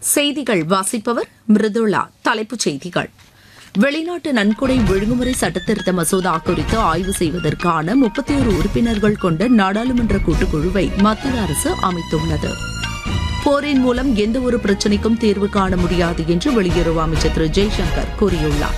செய்திகள் வாசிப்பவர் மிருதுளா தலைப்புச் செய்திகள் வெளிநாட்டு நன்கொடை ஒழுங்குமுறை சட்டத்திருத்த மசோதா குறித்து ஆய்வு செய்வதற்கான முப்பத்தி ஒரு உறுப்பினர்கள் கொண்ட நாடாளுமன்ற கூட்டுக்குழுவை மத்திய அரசு அமைத்துள்ளது போரின் மூலம் எந்த ஒரு பிரச்சினைக்கும் தீர்வு காண முடியாது என்று வெளியுறவு அமைச்சர் திரு ஜெய்சங்கர் கூறியுள்ளார்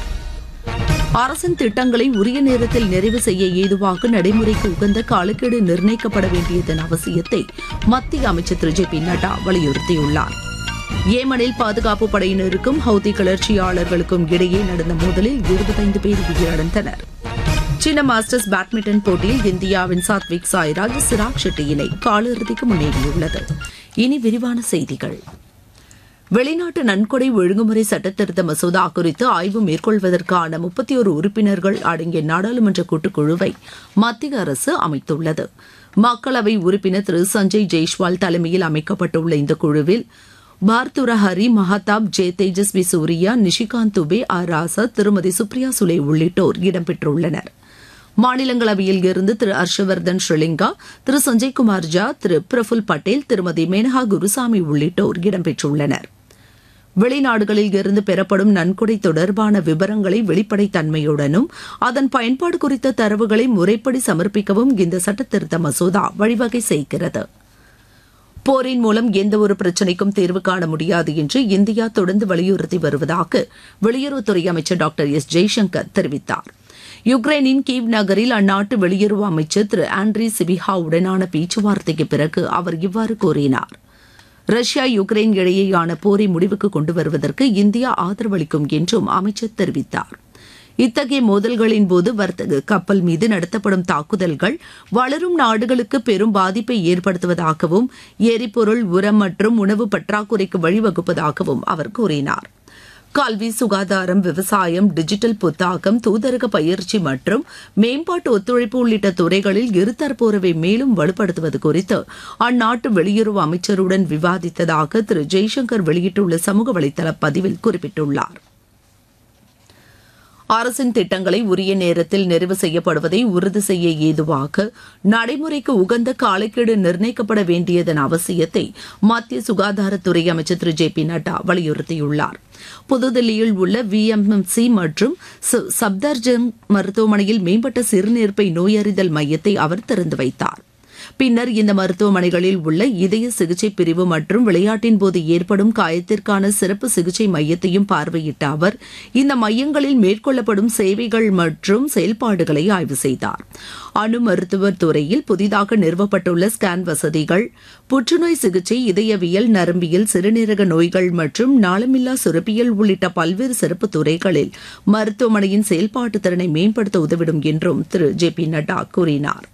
அரசின் திட்டங்களை உரிய நேரத்தில் நிறைவு செய்ய ஏதுவாக நடைமுறைக்கு உகந்த காலக்கெடு நிர்ணயிக்கப்பட வேண்டியதன் அவசியத்தை மத்திய அமைச்சர் திரு ஜே பி நட்டா வலியுறுத்தியுள்ளார் ஏமனில் பாதுகாப்பு படையினருக்கும் ஹவுதி கிளர்ச்சியாளர்களுக்கும் இடையே நடந்த மோதலில் இருபத்தைந்து பேர் உயிரிழந்தனர் சீன மாஸ்டர்ஸ் பேட்மிண்டன் போட்டியில் இந்தியாவின் சாத்விக் சாய்ராஜ் சிராக் ஷெட்டி இணை காலிறுதிக்கு முன்னேறியுள்ளது இனி விரிவான செய்திகள் வெளிநாட்டு நன்கொடை ஒழுங்குமுறை சட்டத்திருத்த மசோதா குறித்து ஆய்வு மேற்கொள்வதற்கான முப்பத்தி ஒரு உறுப்பினர்கள் அடங்கிய நாடாளுமன்ற கூட்டுக்குழுவை மத்திய அரசு அமைத்துள்ளது மக்களவை உறுப்பினர் திரு சஞ்சய் ஜெய்ஷ்வால் தலைமையில் அமைக்கப்பட்டுள்ள இந்த குழுவில் Bhartruhari Mahtab J Tejasvi Surya Nishikant Dubey R Raja திருமதி சுப்ரியா சுலே உள்ளிட்டோர் இடம்பெற்றுள்ளனர் மாநிலங்களவையில் இருந்து திரு ஹர்ஷவர்தன் ஸ்ரீலிங்கா திரு சஞ்சய்குமார் ஜா திரு பிரஃபுல் பட்டேல் திருமதி மேனகா குருசாமி உள்ளிட்டோர் இடம்பெற்றுள்ளனர் வெளிநாடுகளில் இருந்து பெறப்படும் நன்கொடை தொடர்பான விவரங்களை வெளிப்படைத்தன்மையுடனும் அதன் பயன்பாடு குறித்த தரவுகளை முறைப்படி சமர்ப்பிக்கவும் இந்த சட்டத்திருத்த மசோதா வழிவகை செய்கிறது போரின் மூலம் எந்த ஒரு பிரச்சினைக்கும் தீர்வு காண முடியாது என்று இந்தியா தொடர்ந்து வலியுறுத்தி வருவதாக வெளியுறவுத்துறை அமைச்சர் டாக்டர் எஸ் ஜெய்சங்கர் தெரிவித்தார் யுக்ரைனின் கீவ் நகரில் அந்நாட்டு வெளியுறவு அமைச்சர் திரு ஆண்ட்ரி சிபிஹா உடனான பேச்சுவார்த்தைக்கு பிறகு அவர் இவ்வாறு கூறினார் ரஷ்யா யுக்ரைன் இடையேயான போரை முடிவுக்கு கொண்டு வருவதற்கு இந்தியா ஆதரவளிக்கும் என்றும் அமைச்சர் தெரிவித்தார் இத்தகைய மோதல்களின் போது வர்த்தக கப்பல் மீது நடத்தப்படும் தாக்குதல்கள் வளரும் நாடுகளுக்கு பெரும் பாதிப்பை ஏற்படுத்துவதாகவும் எரிபொருள் உரம் மற்றும் உணவு பற்றாக்குறைக்கு வழிவகுப்பதாகவும் அவர் கூறினார் கல்வி சுகாதாரம் விவசாயம் டிஜிட்டல் புத்தாக்கம் தூதரக பயிற்சி மற்றும் மேம்பாட்டு ஒத்துழைப்பு உள்ளிட்ட துறைகளில் இருதரப்புறவை மேலும் வலுப்படுத்துவது குறித்து அந்நாட்டு வெளியுறவு அமைச்சருடன் விவாதித்ததாக திரு ஜெய்சங்கர் வெளியிட்டுள்ள சமூக வலைதள பதிவில் குறிப்பிட்டுள்ளார் அரசின் திட்டங்களை உரிய நேரத்தில் நிறைவு செய்யப்படுவதை உறுதி செய்ய ஏதுவாக நடைமுறைக்கு உகந்த காலக்கெடு நிர்ணயிக்கப்பட வேண்டியதன் அவசியத்தை மத்திய சுகாதாரத்துறை அமைச்சர் திரு ஜே பி நட்டா வலியுறுத்தியுள்ளார் புதுதில்லியில் உள்ள விஎம்எம்சி மற்றும் சப்தர்ஜங் மருத்துவமனையில் மேம்பட்ட சிறுநீர்ப்பை நோயறிதல் மையத்தை அவர் திறந்து வைத்தார் பின்னர் இந்த மருத்துவமனைகளில் உள்ள இதய சிகிச்சை பிரிவு மற்றும் விளையாட்டின் போது ஏற்படும் காயத்திற்கான சிறப்பு சிகிச்சை மையத்தையும் பார்வையிட்ட அவர் இந்த மையங்களில் மேற்கொள்ளப்படும் சேவைகள் மற்றும் செயல்பாடுகளை ஆய்வு செய்தார் அணு மருத்துவர் துறையில் புதிதாக நிறுவப்பட்டுள்ள ஸ்கேன் வசதிகள் புற்றுநோய் சிகிச்சை இதயவியல் நரம்பியல் சிறுநீரக நோய்கள் மற்றும் நாளமில்லா சுரப்பியல் உள்ளிட்ட பல்வேறு சிறப்பு துறைகளில் மருத்துவமனையின் செயல்பாட்டு திறனை மேம்படுத்த உதவிடும் என்றும் திரு ஜே பி நட்டா கூறினார்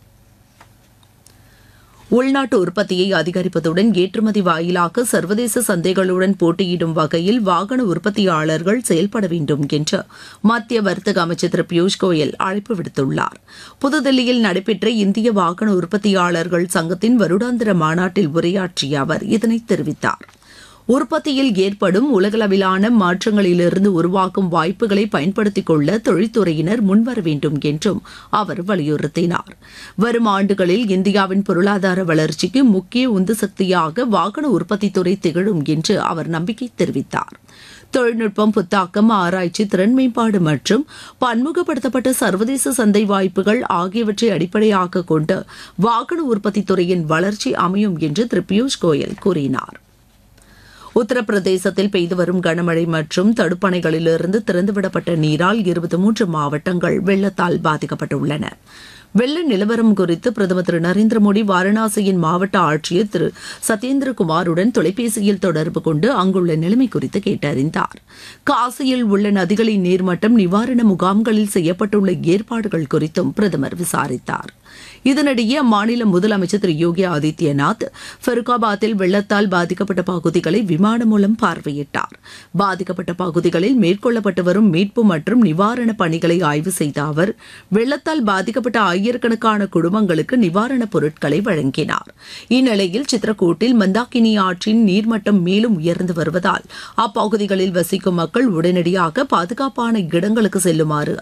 உள்நாட்டு உற்பத்தியை அதிகரிப்பதுடன் ஏற்றுமதி வாயிலாக சர்வதேச சந்தைகளுடன் போட்டியிடும் வகையில் வாகன உற்பத்தியாளர்கள் செயல்பட வேண்டும் என்று மத்திய வர்த்தக அமைச்சர் திரு பியூஷ் கோயல் அழைப்பு விடுத்துள்ளார் புதுதில்லியில் நடைபெற்ற இந்திய வாகன உற்பத்தியாளர்கள் சங்கத்தின் வருடாந்திர மாநாட்டில் உரையாற்றிய அவர் இதனை தெரிவித்தார் உற்பத்தியில் ஏற்படும் உலகளவிலான மாற்றங்களிலிருந்து உருவாக்கும் வாய்ப்புகளை பயன்படுத்திக் கொள்ள தொழில்துறையினர் முன்வர வேண்டும் என்றும் அவர் வலியுறுத்தினார் வரும் ஆண்டுகளில் இந்தியாவின் பொருளாதார வளர்ச்சிக்கு முக்கிய உந்து சக்தியாக வாகன உற்பத்தித்துறை திகழும் என்று அவர் நம்பிக்கை தெரிவித்தார் தொழில்நுட்பம் புத்தாக்கம் ஆராய்ச்சி திறன் மேம்பாடு மற்றும் பன்முகப்படுத்தப்பட்ட சர்வதேச சந்தை வாய்ப்புகள் ஆகியவற்றை அடிப்படையாக கொண்டு வாகன உற்பத்தி துறையின் வளர்ச்சி அமையும் என்று திரு பியூஷ் கோயல் கூறினார் உத்தரப்பிரதேசத்தில் பெய்து வரும் கனமழை மற்றும் தடுப்பணைகளிலிருந்து திறந்துவிடப்பட்ட நீரால் இருபத்தி மூன்று மாவட்டங்கள் வெள்ளத்தால் பாதிக்கப்பட்டுள்ளன வெள்ள நிலவரம் குறித்து பிரதமர் திரு நரேந்திர மோடி வாரணாசியின் மாவட்ட ஆட்சியர் திரு சத்யேந்திரகுமாருடன் தொலைபேசியில் தொடர்பு கொண்டு அங்குள்ள நிலைமை குறித்து கேட்டறிந்தார் காசியில் உள்ள நதிகளின் நீர்மட்டம் நிவாரண முகாம்களில் செய்யப்பட்டுள்ள ஏற்பாடுகள் குறித்தும் பிரதமர் விசாரித்தார் இதனிடையே அம்மாநில முதலமைச்சர் திரு யோகி ஆதித்யநாத் ஃபருக்காபாத்தில் வெள்ளத்தால் பாதிக்கப்பட்ட பகுதிகளை விமானம் மூலம் பார்வையிட்டார் பாதிக்கப்பட்ட பகுதிகளில் மேற்கொள்ளப்பட்டு வரும் மீட்பு மற்றும் நிவாரணப் பணிகளை ஆய்வு செய்த அவர் வெள்ளத்தால் பாதிக்கப்பட்ட ஆயிரக்கணக்கான குடும்பங்களுக்கு நிவாரணப் பொருட்களை வழங்கினார் இந்நிலையில் சித்ரகூட்டில் மந்தாக்கினி ஆற்றின் நீர்மட்டம் மேலும் உயர்ந்து வருவதால் அப்பகுதிகளில் வசிக்கும் மக்கள் உடனடியாக பாதுகாப்பான இடங்களுக்கு செல்லுமாறு